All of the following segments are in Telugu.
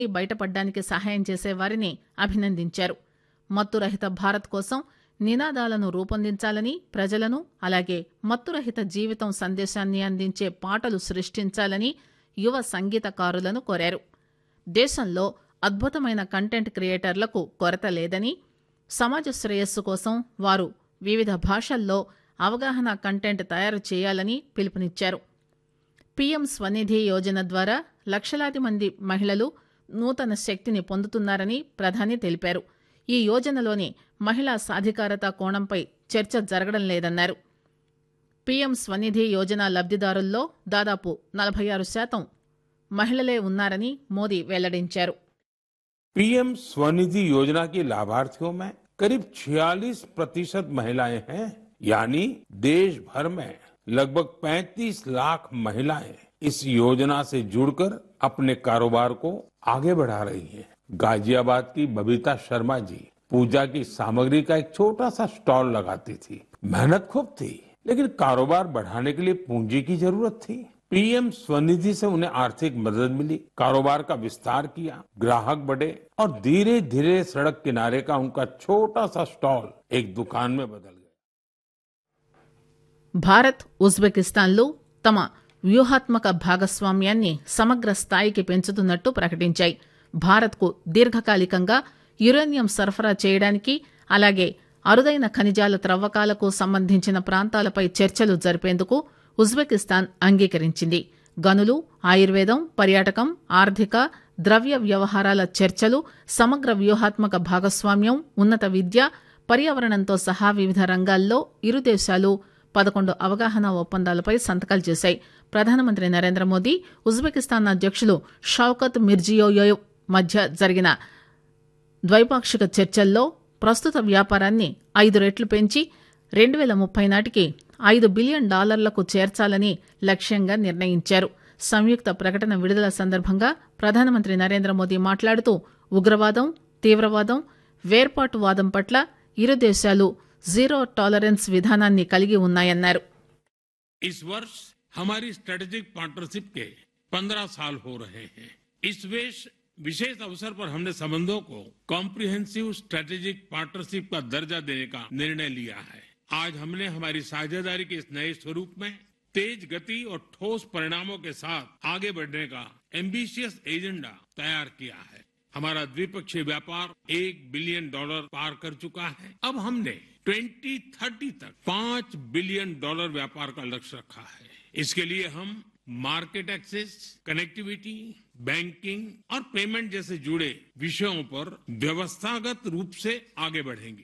బయటపడ్డానికి సహాయం చేసే వారిని అభినందించారు మత్తురహిత భారత్ కోసం నినాదాలను రూపొందించాలని ప్రజలను అలాగే మత్తురహిత జీవితం సందేశాన్ని అందించే పాటలు సృష్టించాలని యువ సంగీతకారులను కోరారు దేశంలో అద్భుతమైన కంటెంట్ క్రియేటర్లకు కొరత లేదని సమాజ శ్రేయస్సు కోసం వారు వివిధ భాషల్లో అవగాహన కంటెంట్ తయారు చేయాలని పిలుపునిచ్చారు పీఎం స్వనిధి యోజన ద్వారా లక్షలాది మంది మహిళలు నూతన శక్తిని పొందుతున్నారని ప్రధాని తెలిపారు ఈ యోజనలోని మహిళా సాధికారత కోణంపై చర్చ జరగడం లేదన్నారు పీఎం స్వనిధి యోజన లబ్దిదారుల్లో దాదాపు నలభై ఆరు శాతం మహిళలే ఉన్నారని మోదీ వెల్లడించారు पीएम स्वनिधि योजना की लाभार्थियों में करीब 46 प्रतिशत महिलाएं हैं यानी देश भर में लगभग 35 लाख महिलाएं इस योजना से जुड़कर अपने कारोबार को आगे बढ़ा रही हैं। गाजियाबाद की बबीता शर्मा जी पूजा की सामग्री का एक छोटा सा स्टॉल लगाती थी मेहनत खूब थी लेकिन कारोबार बढ़ाने के लिए पूंजी की जरूरत थी पीएम स्वनिधि से उन्हें आर्थिक मदद मिली कारोबार का विस्तार किया ग्राहक बढ़े और धीरे धीरे सड़क किनारे का उनका छोटा सा स्टॉल एक दुकान में बदल गया భారత్ ఉజ్బెకిస్తాన్లు తమ వ్యూహాత్మక భాగస్వామ్యాన్ని సమగ్ర స్థాయికి పెంచుతున్నట్టు ప్రకటించాయి భారత్కు దీర్ఘకాలికంగా యురేనియం సరఫరా చేయడానికి అలాగే అరుదైన ఖనిజాల త్రవ్వకాలకు సంబంధించిన ప్రాంతాలపై చర్చలు జరిపేందుకు ఉజ్బెకిస్తాన్ అంగీకరించింది గనులు ఆయుర్వేదం పర్యాటకం ఆర్థిక ద్రవ్య వ్యవహారాల చర్చలు సమగ్ర వ్యూహాత్మక భాగస్వామ్యం ఉన్నత విద్య పర్యావరణంతో సహా వివిధ రంగాల్లో ఇరు దేశాలు పదకొండు అవగాహన ఒప్పందాలపై సంతకాలు చేశాయి ప్రధానమంత్రి నరేంద్ర మోదీ ఉజ్బెకిస్తాన్ అధ్యక్షులు షౌకత్ మిర్జియోయోయ్ మధ్య జరిగిన ద్వైపాక్షిక చర్చల్లో ప్రస్తుత వ్యాపారాన్ని ఐదు రెట్లు పెంచి రెండు వేల ముప్పై నాటికి ఐదు బిలియన్ డాలర్లకు చేర్చాలని లక్ష్యంగా నిర్ణయించారు సంయుక్త ప్రకటన విడుదల సందర్భంగా ప్రధానమంత్రి నరేంద్ర మోదీ మాట్లాడుతూ ఉగ్రవాదం తీవ్రవాదం వేర్పాటువాదం పట్ల ఇరు దేశాలు జీరో టాలరెన్స్ విధానాన్ని కలిగి ఉన్నాయన్నారు इस वर्ष हमारी स्ट्रेटेजिक पार्टनरशिप के 15 साल हो रहे हैं इस वेश विशेष अवसर पर हमने संबंधों को कॉम्प्रिहेंसिव स्ट्रेटेजिक पार्टनरशिप का दर्जा देने का निर्णय लिया है आज हमने हमारी साझेदारी के इस नए स्वरूप में तेज गति और ठोस परिणामों के साथ आगे बढ़ने का एम्बिशियस एजेंडा तैयार किया है हमारा द्विपक्षीय व्यापार एक बिलियन डॉलर पार कर चुका है अब हमने 2030 तक पांच बिलियन डॉलर व्यापार का लक्ष्य रखा है इसके लिए हम मार्केट एक्सेस कनेक्टिविटी बैंकिंग और पेमेंट जैसे जुड़े विषयों पर व्यवस्थागत रूप से आगे बढ़ेंगे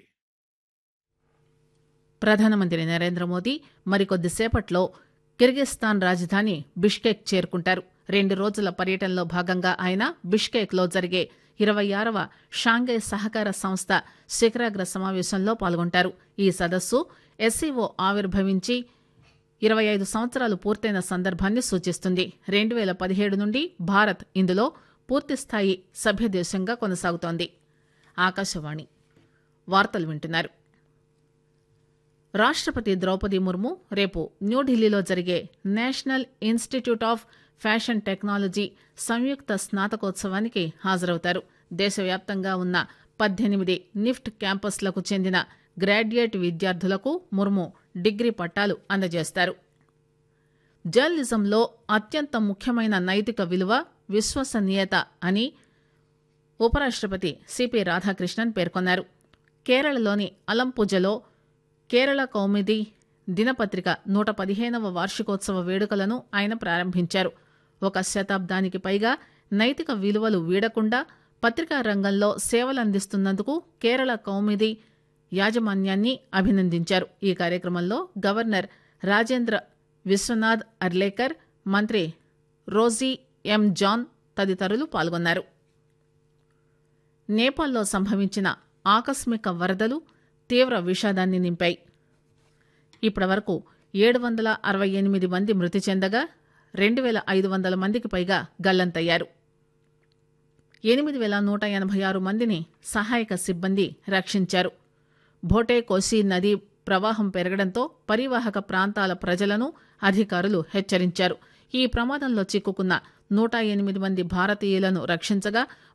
ప్రధానమంత్రి నరేంద్ర మోదీ మరికొద్దిసేపట్లో కిర్గిస్థాన్ రాజధాని బిష్కేక్ చేరుకుంటారు రెండు రోజుల పర్యటనలో భాగంగా ఆయన బిష్కేక్ లో జరిగే ఇరవై ఆరవ షాంఘై సహకార సంస్థ శిఖరాగ్ర సమావేశంలో పాల్గొంటారు ఈ సదస్సు ఎస్సీఓ ఆవిర్భవించి ఇరవై ఐదు సంవత్సరాలు పూర్తయిన సందర్భాన్ని సూచిస్తుంది రెండు వేల పదిహేడు నుండి భారత్ ఇందులో పూర్తిస్థాయి సభ్యదేశంగా కొనసాగుతోంది ఆకాశవాణి వార్తలు వింటున్నారు రాష్టపతి ద్రౌపది ముర్ము రేపు న్యూఢిల్లీలో జరిగే national institute of fashion technology సంయుక్త స్నాతకోత్సవానికి హాజరవుతారు దేశవ్యాప్తంగా ఉన్న పద్దెనిమిది నిఫ్ట్ క్యాంపస్లకు చెందిన గ్రాడ్యుయేట్ విద్యార్థులకు ముర్ము డిగ్రీ పట్టాలు అందజేస్తారు జర్నలిజంలో అత్యంత ముఖ్యమైన నైతిక విలువ విశ్వసనీయత అని ఉపరాష్టపతి సిపి రాధాకృష్ణన్ పేర్కొన్నారు కేరళలోని అలంపుజలో కేరళ కౌముది దినపత్రిక నూట పదిహేనవ వార్షికోత్సవ వేడుకలను ఆయన ప్రారంభించారు ఒక శతాబ్దానికి పైగా నైతిక విలువలు వీడకుండా పత్రికా రంగంలో సేవలందిస్తున్నందుకు కేరళ కౌముది యాజమాన్యాన్ని అభినందించారు ఈ కార్యక్రమంలో గవర్నర్ రాజేంద్ర విశ్వనాథ్ అర్లేకర్ మంత్రి రోజీ ఎం జాన్ తదితరులు పాల్గొన్నారు నేపాల్లో సంభవించిన ఆకస్మిక వరదలు తీవ్ర విషాదాన్ని నింపాయి ఇప్పటివరకు ఏడు వందల అరవై ఎనిమిది మంది మృతి చెందగా రెండు వేల ఐదు వందల మందికి పైగా గల్లంతయ్యారు ఎనిమిది వేల నూట ఎనభై ఆరు మందిని సహాయక సిబ్బంది రక్షించారు భోటే కోసి నదీ ప్రవాహం పెరగడంతో పరివాహక ప్రాంతాల ప్రజలను అధికారులు హెచ్చరించారు ఈ ప్రమాదంలో చిక్కుకున్న నూట ఎనిమిది మంది భారతీయులను రక్షించగా